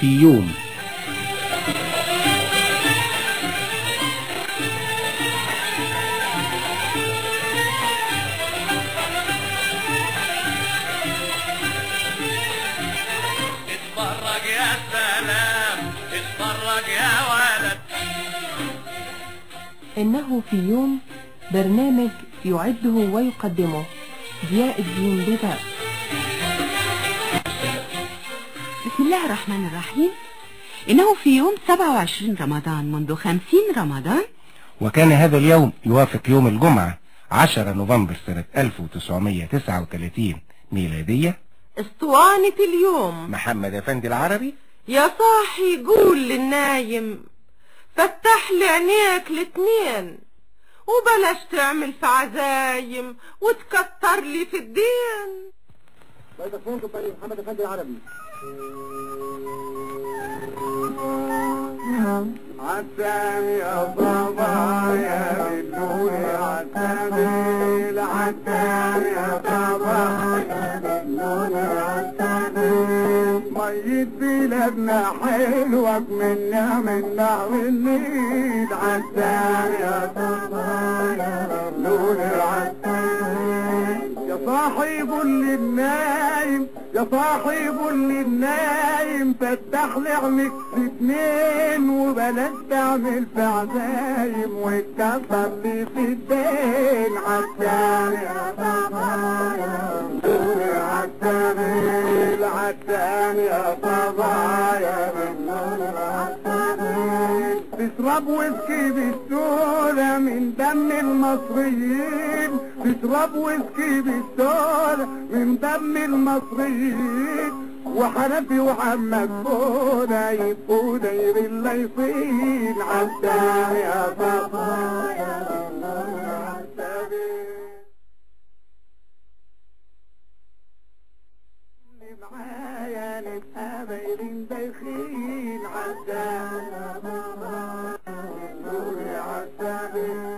في يوم اتفرج يا سلام اتفرج يا ولد إنه في يوم برنامج يعده ويقدمه ضياء الدين بيباء بسم الله الرحمن الرحيم إنه في يوم 27 رمضان منذ 50 رمضان وكان هذا اليوم يوافق يوم الجمعة 10 نوفمبر سنة 1939 ميلادية اسطوانة اليوم محمد أفندي العربي يا صاحي قول للنايم فتح لي عينيك الاتنين وبلاش تعمل في عزايم وتكتر لي في الدين محمد افندي العربي عتاب يا بابا يا بنوري عتاب العتاب يا بابا يا بنوري عتاب ميت بلادنا حلوة منا منا والنيل عتاب يا بابا يا بنوري عتاب يا صاحب اللي النايم يا صاحب اللي النايم فتح لي عينك الاثنين وبلاش تعمل في عزايم واتكسر لي في الدين عالتاني يا بابا يا بنوري عالتاني العالتاني يا بابا يا بنوري عالتاني تشرب ويسكي بالسودا من دم المصريين تشرب ويسكي بالسودا من دم المصريين وحنفي وحمد فودا يبقوا داير الليصين عالتاني يا بابا يا بنوري عالتاني اللي معايا نبقى بايرين دايخين عالتاني يا بابا يا بنوري عالتاني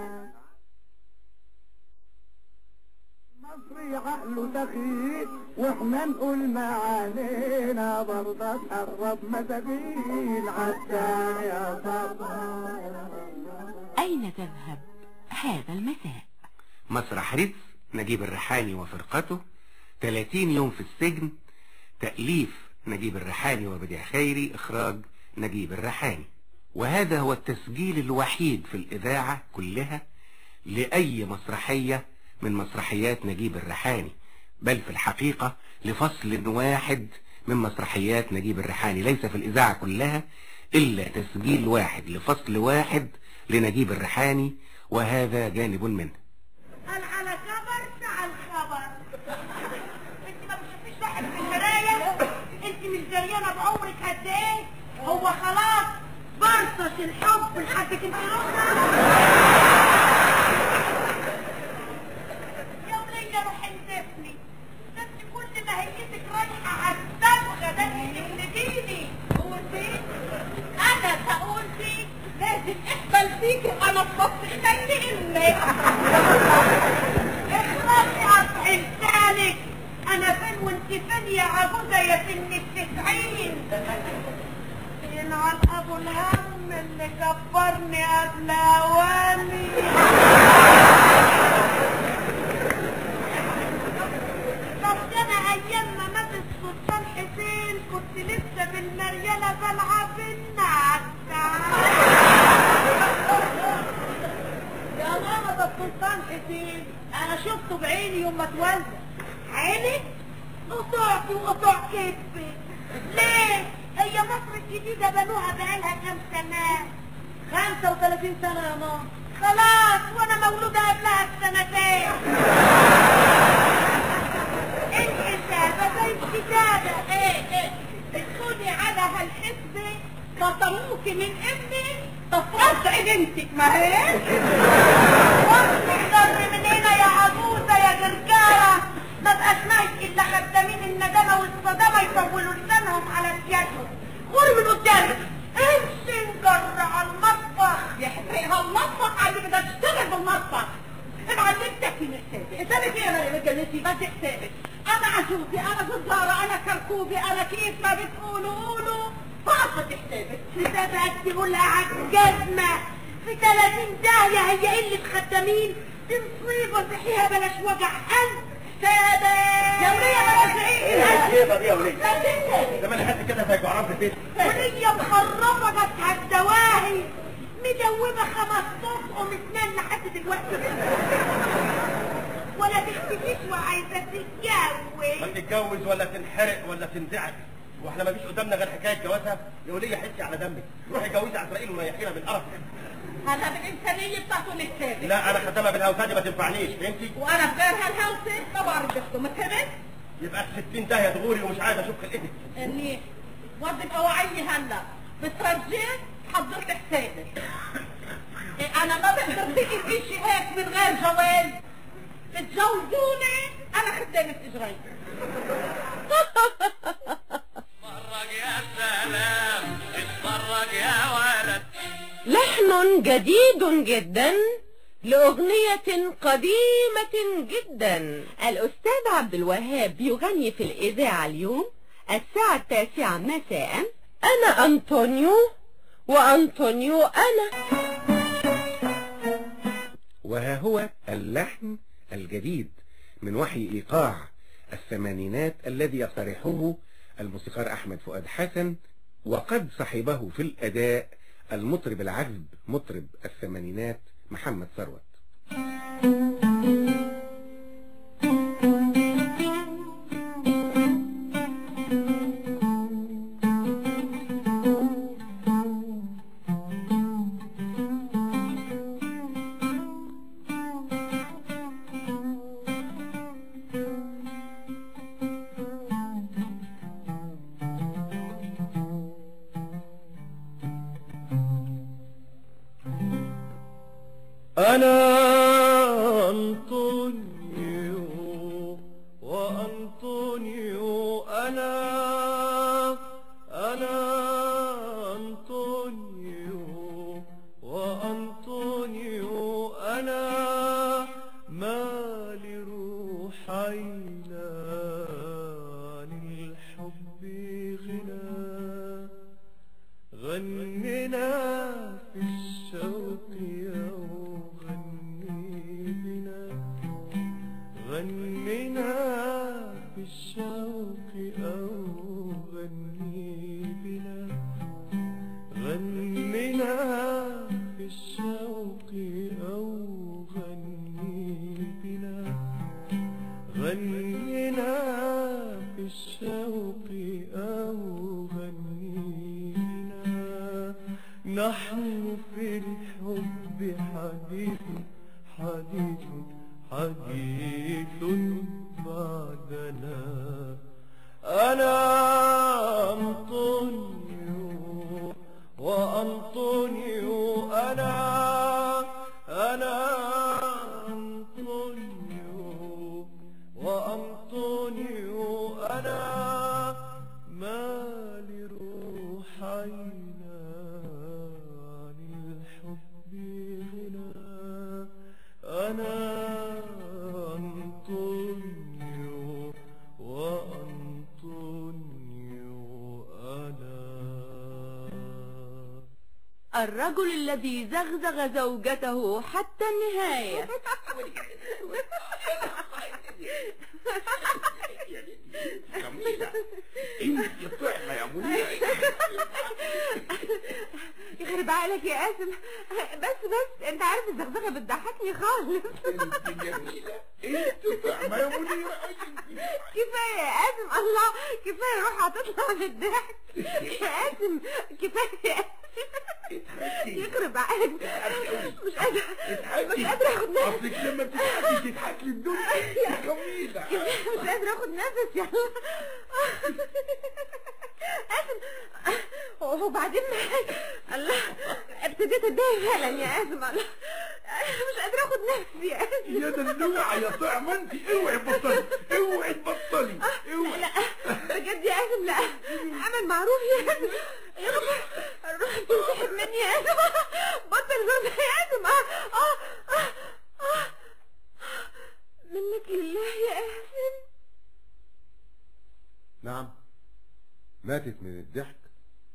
مصري عقله دخيل واحنا نقول ما علينا برضه تقرب مساكين عالتاني يا بابا أين تذهب هذا المساء مسرح ريتز نجيب الريحاني وفرقته 30 يوم في السجن تأليف نجيب الريحاني وبديع خيري إخراج نجيب الريحاني وهذا هو التسجيل الوحيد في الإذاعة كلها لأي مسرحية من مسرحيات نجيب الريحاني بل في الحقيقة لفصل واحد من مسرحيات نجيب الريحاني ليس في الإذاعة كلها إلا تسجيل واحد لفصل واحد لنجيب الريحاني وهذا جانب منه قال على خبر تعال خبر انت ما بتشوفيش واحد في المرايه انت مش زينا بعمرك قد ايه هو خلاص برطش الحب لحدك انت رحنا يا ولية روح انتفني ده انت كل ما هيتك رايحه على الدمغه ده انت تقلديني هو فين انا تقول فيك لازم اقبل فيك انا ببص ايدي انك اخرجي قطع لسانك انا فين وانت فين يا عجوزه يا سن التسعين يلعن ابو الهم اللي كبرني قبل اواني طب ده انا ايام ما مات السلطان حسين كنت لسه بالمريالة بلعب النعسة يا ماما ده السلطان حسين انا شفته بعيني يوم ما اتولد عيني قطعتي وقطع كتفي ليه هي مصر الجديدة بنوها بقالها كام سنة 35 سنة يا ماما خلاص وانا مولودة قبلها بسنتين الكتابة زي الكتابة ايه ايه ادخلي على هالحسبة فطروك من ابنك تفرط بنتك ما هي واصلك ضر من هنا يا عجوزة يا جرجارة ما بقاش ناقص الا خدامين الندامة والصدامة يطولوا لسانهم على سيادهم غوري من قدامك امشي نجر على المطبخ يحرقها المطبخ على اللي بدها تشتغل بالمطبخ اتعلمتك من حسابي حسابك ايه يا مريم الجنسي بس حسابك انا عجوزي انا جزارة انا كركوبي انا كيف ما بتقولوا قولوا تسابقك تقولها عالجزمة في 30 داهية هي قلة خدامين دي مصيبة صحيها بلاش وجع قلب سابق يا ولية بلاش ايه طب يا وليه ايه زمان حد كده زي جعران في البيت ولية مخربة جت على الدواهي مدوبة خمس صوت ومتنان لحد دلوقتي ولا تختفيش وعايزة ما تتجوز تتجوز ولا تنحرق ولا تنزعج واحنا ما فيش قدامنا غير حكايه جوازها يا وليه حسي على دمك روحي جوزي عزرائيل وريحينا بالقرف هذا بالإنسانية بتاعته للثابت لا انا خدامه بالهوسه دي ما تنفعنيش فهمتي وأنا في غيرها الهوسة طبعا رجعته ما تهمت يبقى في 60 داهيه تغوري ومش عايز اشوف خلقتك اني وظف اوعي هلا بترجيت حضرت حسابك إيه، انا ما بقدر فيكي شيء هيك من غير جواز تتجوزوني انا خدامة اجري اتفرج يا سلام اتفرج يا ولد لحن جديد جدا لأغنية قديمة جدا الأستاذ عبد الوهاب يغني في الإذاعة اليوم الساعة التاسعة مساء أنا أنطونيو وأنطونيو أنا وها هو اللحن الجديد من وحي إيقاع الثمانينات الذي يقترحه الموسيقار أحمد فؤاد حسن وقد صحبه في الأداء المطرب العذب مطرب الثمانينات محمد ثروت أنا أنطونيو وأنطونيو أنا أنا أنطونيو وأنطونيو أنا ما لروحينا عن الحب غنى غننا في الشوق أو غني بنا غننا في الشوق أو غني بنا غننا في الشوق أو غني بنا غننا في الشوق أو غنينا نحن في الحب حديث حديث حديث بعدنا أنا أنطونيو وأنطونيو أنا أنا أنطونيو وأنطونيو أنا ما لروحينا عن الحب غنى أنا أنطونيو وأنطونيو أنا الرجل الذي زغزغ زوجته حتى النهاية انت طعمة يا منير يخرب عقلك يا قاسم بس بس انت عارف الزغزغة بتضحكني خالص انت جميلة انت طعمة يا منير كفاية يا قاسم الله كفاية روح هتطلع من الضحك يا قاسم كفاية يا قاسم يخرب عقلك مش قادرة مش قادرة اخد نفس اصلك لما بتضحكي تضحكي الدنيا يا جميلة مش قادرة اخد نفس يا قاسم وبعدين الله ابتديت اتضايق فعلا يا قاسم الله مش قادرة اخد نفسي يا قاسم يا دلوعة يا طعمة انت اوعي تبطلي اوعي تبطلي اوعي لا بجد يا قاسم لا عمل معروف يا قاسم يا رب الروح بتنسحب مني يا قاسم بطل زوجة يا قاسم اه اه اه آه. منك لله يا قاسم نعم ماتت من الضحك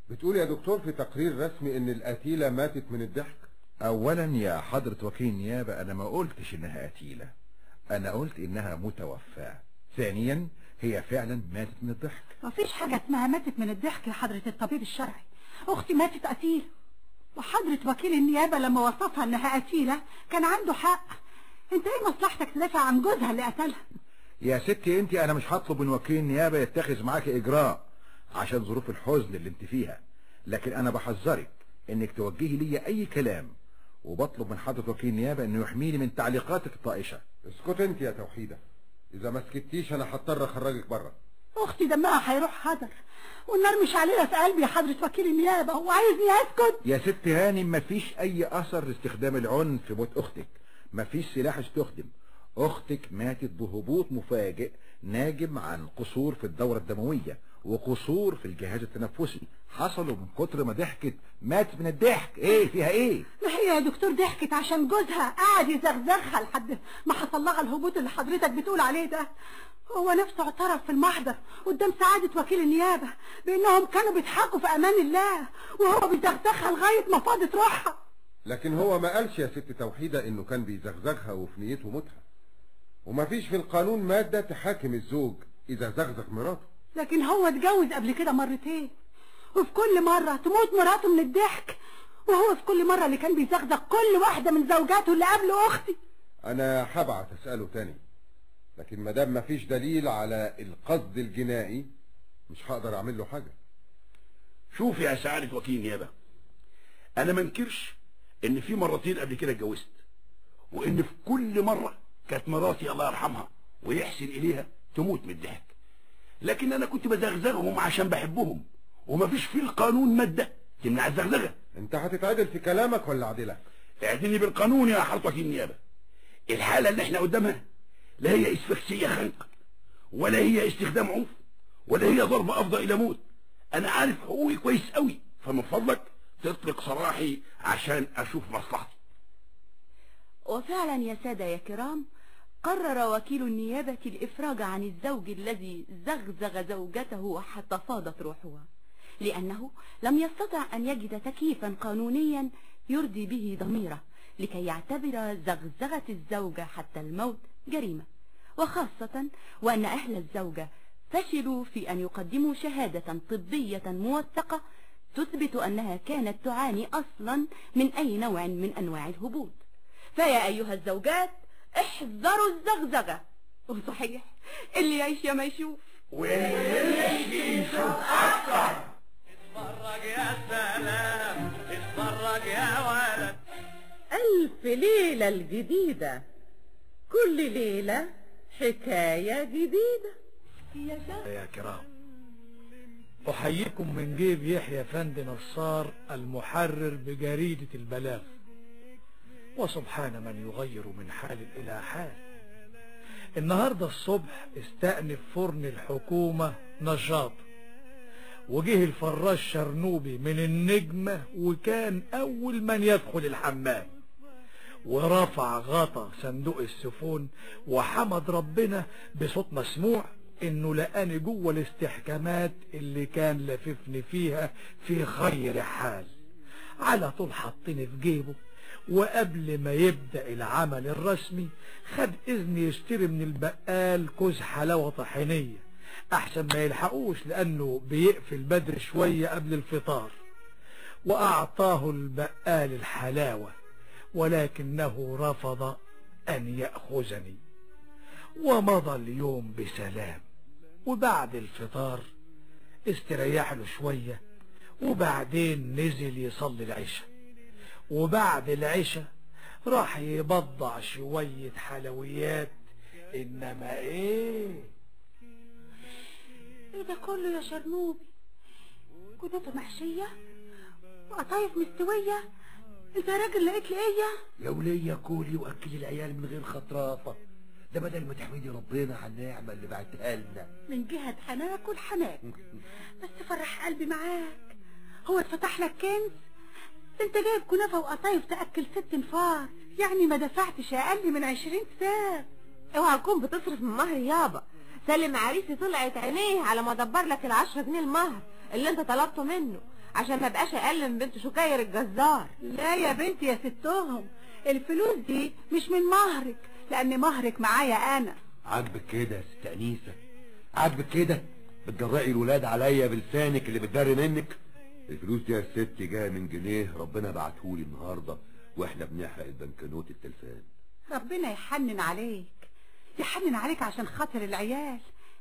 بتقول يا دكتور في تقرير رسمي ان القتيلة ماتت من الضحك اولا يا حضرة وكيل نيابة انا ما قلتش انها قتيلة انا قلت انها متوفاة ثانيا هي فعلا ماتت من الضحك مفيش حاجة اسمها ماتت من الضحك يا حضرة الطبيب الشرعي أختي ماتت قتيلة وحضرة وكيل النيابة لما وصفها إنها قتيلة كان عنده حق أنت إيه مصلحتك تدافع عن جوزها اللي قتلها يا ستي انت انا مش هطلب من وكيل نيابة يتخذ معاك اجراء عشان ظروف الحزن اللي انت فيها لكن انا بحذرك انك توجهي لي اي كلام وبطلب من حضرة وكيل نيابة انه يحميني من تعليقاتك الطائشة اسكت انت يا توحيدة اذا ما سكتيش انا هضطر اخرجك بره أختي دمها هيروح حذر والنار مش علينا في قلبي يا حضرة وكيل النيابة وعايزني أسكت يا ست هاني مفيش اي اثر لاستخدام العنف في موت اختك مفيش سلاح استخدم اختك ماتت بهبوط مفاجئ ناجم عن قصور في الدورة الدموية وقصور في الجهاز التنفسي حصلوا من كتر ما ضحكت ماتت من الضحك ايه فيها ايه ما هي يا دكتور ضحكت عشان جوزها قاعد يزغزغها لحد ما حصل لها الهبوط اللي حضرتك بتقول عليه ده هو نفسه اعترف في المحضر قدام سعادة وكيل النيابة بأنهم كانوا بيضحكوا في أمان الله وهو بيزغزغها لغاية ما فاضت روحها لكن هو ما قالش يا ست توحيدة انه كان بيزغزغها وفي نيته موتها وما فيش في القانون مادة تحاكم الزوج اذا زغزغ مراته لكن هو اتجوز قبل كده مرتين وفي كل مرة تموت مراته من الضحك وهو في كل مرة اللي كان بيزغزغ كل واحدة من زوجاته اللي قبل أختي انا هبعت اسأله تاني لكن ما دام ما فيش دليل على القصد الجنائي مش هقدر اعمل له حاجة شوف يا سعادة وكيل نيابة انا ما انكرش ان في مرتين قبل كده اتجوزت وان في كل مرة كانت مراتي الله يرحمها ويحسن اليها تموت من الضحك لكن انا كنت بزغزغهم عشان بحبهم ومفيش في القانون مادة تمنع الزغزغة انت هتتعدل في كلامك ولا عدلك اعدني بالقانون يا حضرة وكيل النيابة الحالة اللي احنا قدامها لا هي اسفكسية خنق ولا هي استخدام عنف ولا هي ضرب افضى الى موت انا عارف حقوقي كويس قوي فمن فضلك تطلق سراحي عشان اشوف مصلحتي وفعلا يا سادة يا كرام قرر وكيل النيابة الإفراج عن الزوج الذي زغزغ زوجته حتى فاضت روحها لأنه لم يستطع أن يجد تكييفا قانونيا يرضي به ضميره لكي يعتبر زغزغة الزوجة حتى الموت جريمة وخاصة وأن أهل الزوجة فشلوا في أن يقدموا شهادة طبية موثقة تثبت أنها كانت تعاني أصلا من أي نوع من أنواع الهبوط فيا أيها الزوجات احذروا الزغزغة وصحيح اللي يعيش يا ما يشوف اتفرج يا سلام اتفرج يا ولد ألف ليلة الجديدة كل ليلة حكاية جديدة يا كرام أحييكم من جيب يحيى فندي نصار المحرر بجريدة البلاغ وسبحان من يغير من حال إلى حال النهاردة الصبح استأنف فرن الحكومة نشاط وجه الفراش شرنوبي من النجمة وكان أول من يدخل الحمام ورفع غطا صندوق السفون وحمد ربنا بصوت مسموع انه لقاني جوه الاستحكامات اللي كان لففني فيها في خير حال على طول حطني في جيبه وقبل ما يبدأ العمل الرسمي خد اذن يشتري من البقال كوز حلاوة طحينية احسن ما يلحقوش لانه بيقفل بدري شوية قبل الفطار واعطاه البقال الحلاوة ولكنه رفض ان يأخذني ومضى اليوم بسلام وبعد الفطار استريح له شوية وبعدين نزل يصلي العشاء وبعد العشاء راح يبضع شوية حلويات انما ايه ايه ده كله يا شرنوبي كنافة محشية وقطايف مستوية انت يا راجل لقيت لي ايه يا ولية كولي واكلي العيال من غير خطرافة ده بدل ما تحمدي ربنا على النعمة اللي بعتها لنا من جهة هناكل هناكل بس فرح قلبي معاك هو اتفتح لك كنز انت جايب كنافة وقطايف تأكل ست نفار يعني ما دفعتش اقل من عشرين ساعة اوعى تكون بتصرف من مهر يابا سلم عريسي طلعت عينيه على ما دبر لك العشرة جنيه المهر اللي انت طلبته منه عشان ما بقاش اقل من بنت شكاير الجزار لا يا بنتي يا ستهم الفلوس دي مش من مهرك لان مهرك معايا انا عاجبك كده يا ست انيسه عاجبك كده بتجرأي الولاد عليا بلسانك اللي بتداري منك الفلوس دي يا ست جايه من جنيه ربنا بعتهولي النهارده واحنا بنحرق البنكنوت التلفان ربنا يحنن عليك يحنن عليك عشان خاطر العيال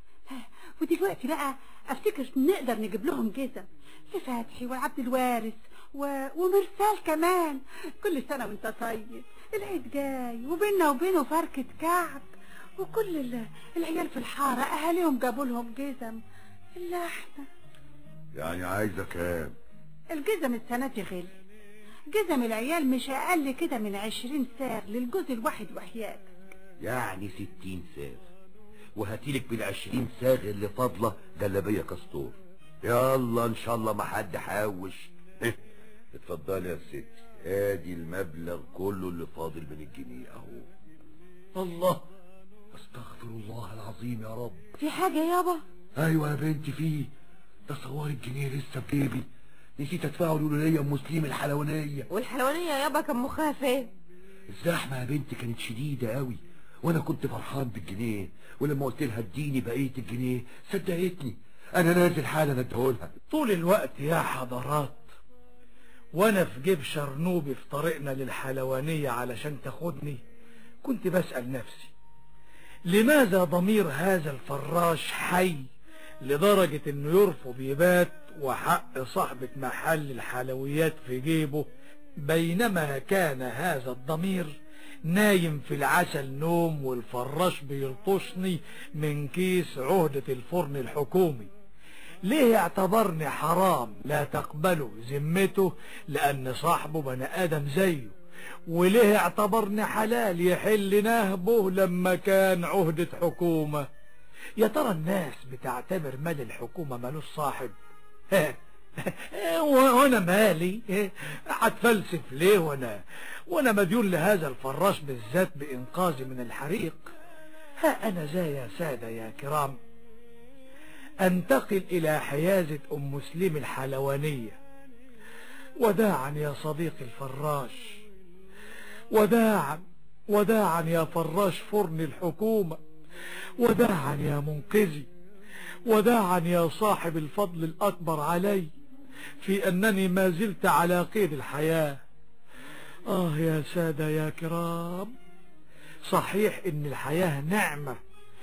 ودلوقتي بقى افتكر نقدر نجيب لهم جزم لفتحي وعبد الوارث و... ومرسال كمان كل سنة وانت طيب العيد جاي وبيننا وبينه فركة كعب وكل ال... العيال في الحارة اهاليهم جابوا لهم جزم الا احنا يعني عايزه كام الجزم السنة دي غلي جزم العيال مش اقل كده من عشرين ساغ للجزء الواحد وحياتك يعني ستين ساغ وهاتيلك بالعشرين ساغ اللي فاضله جلابيه كستور يلا ان شاء الله ما حد حاوش إيه، اتفضلي يا ستي ادي المبلغ كله اللي فاضل من الجنيه اهو الله استغفر الله العظيم يا رب في حاجة يابا ايوه يا بنتي فيه تصور الجنيه لسه في جيبي نسيت ادفعه للولية ام مسلم الحلوانيه والحلوانية يابا كان مخها فين الزحمه يا بنتي كانت شديده قوي وانا كنت فرحان بالجنيه ولما قلت لها اديني بقيه الجنيه صدقتني انا نازل حالا اديهولها طول الوقت يا حضرات وانا في جيب شرنوبي في طريقنا للحلوانية علشان تاخدني كنت بسأل نفسي لماذا ضمير هذا الفراش حي لدرجة انه يرفض يبات وحق صاحبة محل الحلويات في جيبه بينما كان هذا الضمير نايم في العسل نوم والفراش بيلطشني من كيس عهدة الفرن الحكومي ليه اعتبرني حرام لا تقبله ذمته لأن صاحبه بني آدم زيه وليه اعتبرني حلال يحل نهبه لما كان عهدة حكومة يا ترى الناس بتعتبر مال الحكومة مالوش صاحب وانا مالي هتفلسف ليه وانا وانا مديون لهذا الفراش بالذات بانقاذي من الحريق ها انا ذا يا سادة يا كرام انتقل الى حيازة ام مسلم الحلوانية وداعا يا صديقي الفراش وداعا وداعا يا فراش فرن الحكومة وداعا يا منقذي وداعا يا صاحب الفضل الأكبر علي في أنني ما زلت على قيد الحياة آه يا سادة يا كرام صحيح إن الحياة نعمة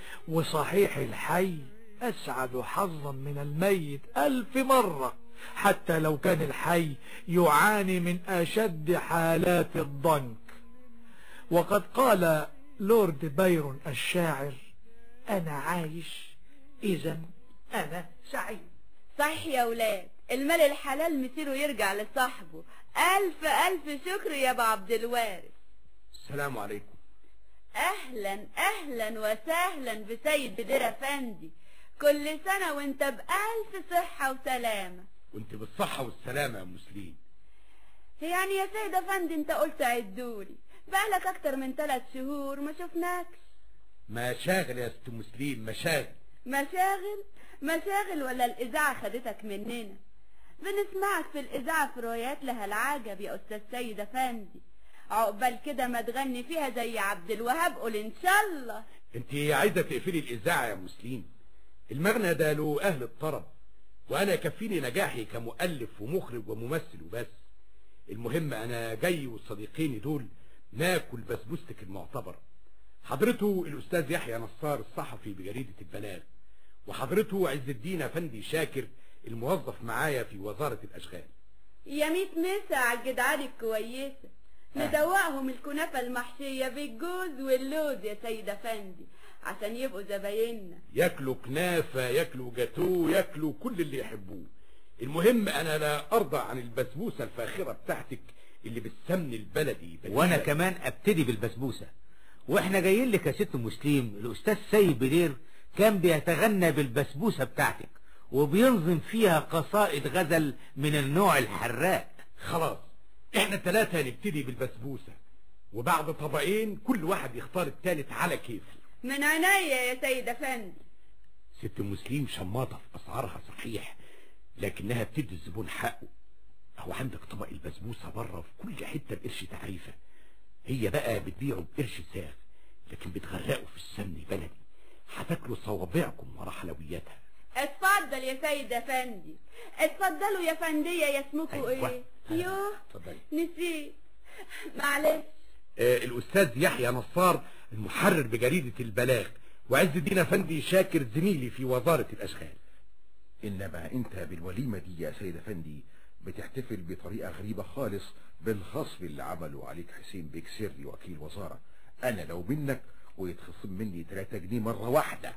وصحيح الحي أسعد حظا من الميت ألف مرة حتى لو كان الحي يعاني من أشد حالات الضنك وقد قال لورد بايرون الشاعر أنا عايش إذا أنا سعيد صحيح يا ولاد المال الحلال مصيره يرجع لصاحبه ألف ألف شكر يا أبو عبد الوارث السلام عليكم أهلا أهلا وسهلا بسيد بدير أفندي كل سنة وانت بألف صحة وسلامة وانت بالصحة والسلامة يا مسلم يعني يا سيد أفندي انت قلت عدولي بقالك أكتر من ثلاث شهور ما شفناكش مشاغل يا ست مسلم مشاغل مشاغل مشاغل ولا الإذاعة خدتك مننا بنسمعك في الإذاعة في روايات لها العجب يا أستاذ سيد أفندي عقبال كده ما تغني فيها زي عبد الوهاب قول إن شاء الله انت عايزة تقفلي الإذاعة يا مسلم المغنى ده له أهل الطرب وأنا يكفيني نجاحي كمؤلف ومخرج وممثل وبس المهم أنا جاي والصديقين دول ناكل بسبوستك المعتبر حضرته الأستاذ يحيى نصار الصحفي بجريدة البلاغ وحضرته عز الدين أفندي شاكر الموظف معايا في وزارة الأشغال يا ميت مسا على الجدعان الكويسة ندوقهم الكنافة المحشية بالجوز واللوز يا سيد أفندي عشان يبقوا زبايننا ياكلوا كنافة ياكلوا جاتوه ياكلوا كل اللي يحبوه المهم أنا لا أرضى عن البسبوسة الفاخرة بتاعتك اللي بالسمن البلدي وانا كمان ابتدي بالبسبوسة واحنا جايين لك يا ست مسلم الاستاذ سيد بدير كان بيتغنى بالبسبوسة بتاعتك وبينظم فيها قصائد غزل من النوع الحراق خلاص احنا الثلاثة هنبتدي بالبسبوسة وبعد طبقين كل واحد يختار التالت على كيفه من عينيا يا سيد أفندي ست مسلم شماطة في أسعارها صحيح لكنها بتدي الزبون حقه هو عندك طبق البسبوسة بره في كل حتة بقرش تعريفة هي بقى بتبيعه بقرش ساغ لكن بتغرقه في السمن البلدي هتاكلوا صوابعكم ورا حلوياتها اتفضل يا سيد افندي اتفضلوا يا فندية يا اسمكوا أيوة. ايه يوه اتفضلي نسيت معلش آه الأستاذ يحيى نصار المحرر بجريدة البلاغ وعز الدين أفندي شاكر زميلي في وزارة الأشغال انما انت بالوليمة دي يا سيد افندي بتحتفل بطريقة غريبة خالص بالخصم اللي عمله عليك حسين بيك سري وكيل وزارة انا لو منك ويتخصم مني 3 جنيه مرة واحدة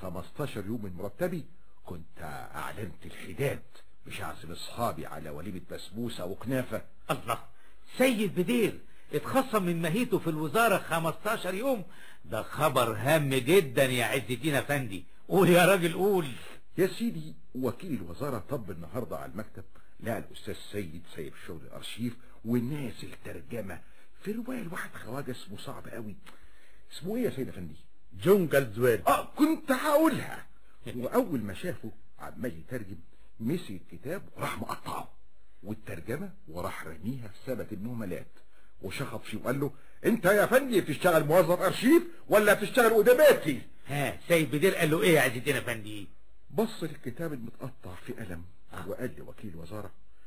15 يوم من مرتبي كنت اعلنت الحداد مش هعزم اصحابي على وليمة بسبوسة وكنافة الله سيد بدير اتخصم من مهيته في الوزارة 15 يوم ده خبر هام جدا يا عز الدين افندي قول يا راجل قول يا سيدي وكيل الوزارة طب النهاردة على المكتب لقى الأستاذ سيد سايب شغل الأرشيف وناس الترجمة في رواية الواحد خواجة اسمه صعب قوي اسمه ايه يا سيد افندي جون جالزويل اه كنت هقولها واول ما شافه عمال يترجم مسك الكتاب وراح مقطعه والترجمة وراح رميها في سبت المهملات وشخط فيه وقال له انت يا فندي بتشتغل موظف ارشيف ولا بتشتغل ادباتي ها سيد بدير قال له ايه يا عز الدين افندي بص للكتاب المتقطع في قلم وقال لوكيل الوزارة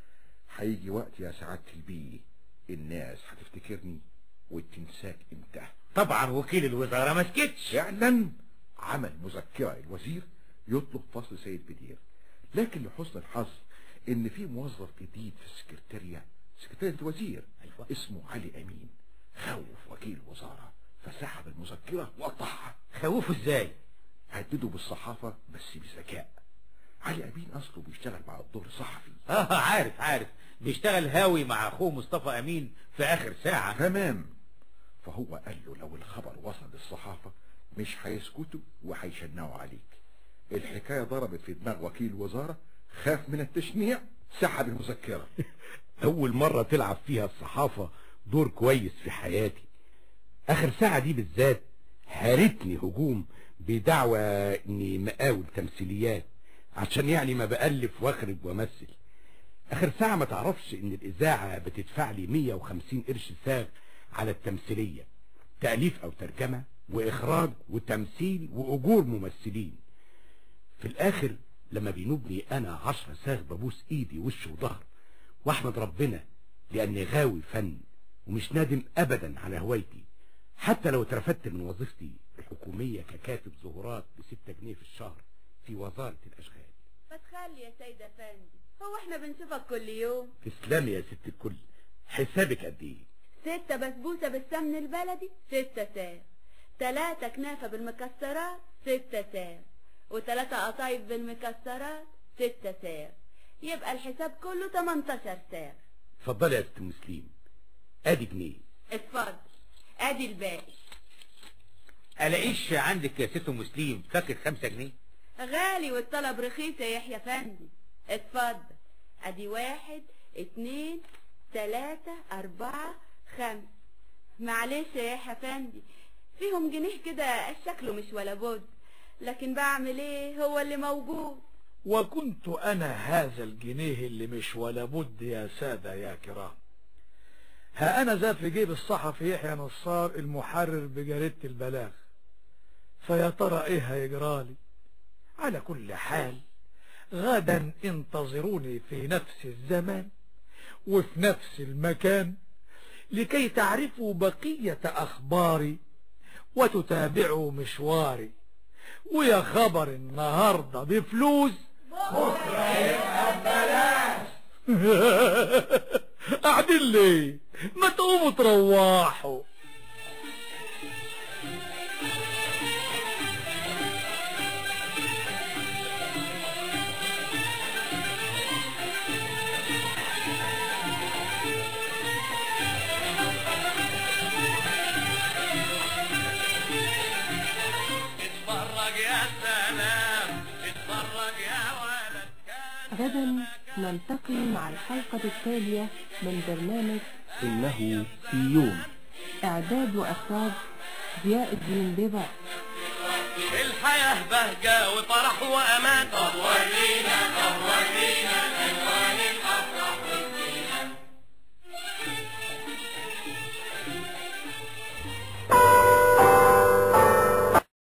هيجي وقت يا سعادة البيه الناس هتفتكرني وتنساك انت طبعا وكيل الوزارة ما سكتش فعلا عمل مذكرة الوزير يطلب فصل سيد بدير لكن لحسن الحظ ان في موظف جديد في السكرتارية سكرتارية الوزير أيوة. اسمه علي امين خوف وكيل الوزارة فسحب المذكرة وقطعها خوفه ازاي هدده بالصحافة بس بذكاء علي امين اصله بيشتغل مع الدور صحفي اه عارف عارف بيشتغل هاوي مع اخوه مصطفى امين في اخر ساعة تمام فهو قال له لو الخبر وصل للصحافة مش هيسكتوا وهيشنعوا عليك الحكاية ضربت في دماغ وكيل الوزارة خاف من التشنيع سحب المذكرة أول مرة تلعب فيها الصحافة دور كويس في حياتي آخر ساعة دي بالذات هارتني هجوم بدعوى إني مقاول تمثيليات عشان يعني ما بألف واخرج وامثل آخر ساعة ما تعرفش إن الإذاعة بتدفع لي 150 قرش ساغ على التمثيلية تأليف أو ترجمة وإخراج وتمثيل وأجور ممثلين في الآخر لما بينوبني أنا عشرة ساغ ببوس إيدي وش وظهر واحمد ربنا لاني غاوي فن ومش نادم ابدا على هوايتي حتى لو اترفدت من وظيفتي الحكومية ككاتب ظهورات بستة جنيه في الشهر في وزارة الاشغال ما تخلي يا سيد افندي هو احنا بنشوفك كل يوم تسلمي يا ست الكل حسابك قد ايه ستة بسبوسة بالسمن البلدي ستة ساغ تلاتة كنافة بالمكسرات ستة ساغ وتلاتة قطايف بالمكسرات ستة ساغ يبقى الحساب كله 18 ساغ اتفضلي يا ست مسلم ادي جنيه اتفضل ادي الباقي الاقيش عندك يا ست مسلم فاكر خمسة جنيه غالي والطلب رخيص يا يحيى فندي اتفضل ادي واحد اتنين تلاتة اربعة خمسة معلش يا يحيى فندي فيهم جنيه كده شكله مش ولا بد لكن بعمل ايه هو اللي موجود وكنت أنا هذا الجنيه اللي مش ولا بد يا سادة يا كرام ها أنا ذا في جيب الصحفي يحيى نصار المحرر بجريدة البلاغ فيا ترى إيه هيجرالي على كل حال غدا انتظروني في نفس الزمان وفي نفس المكان لكي تعرفوا بقية أخباري وتتابعوا مشواري ويا خبر النهاردة بفلوس بكرة يبقى ببلاش قاعدين ليه ما تقوموا تروحوا اتفرج يا سلام اتفرج يا ولد غدا نلتقي مع الحلقة التالية من برنامج إنه في يوم إعداد وإخراج ضياء الدين بيضاء الحياة بهجة وفرح وأمان طب ورينا طب ورينا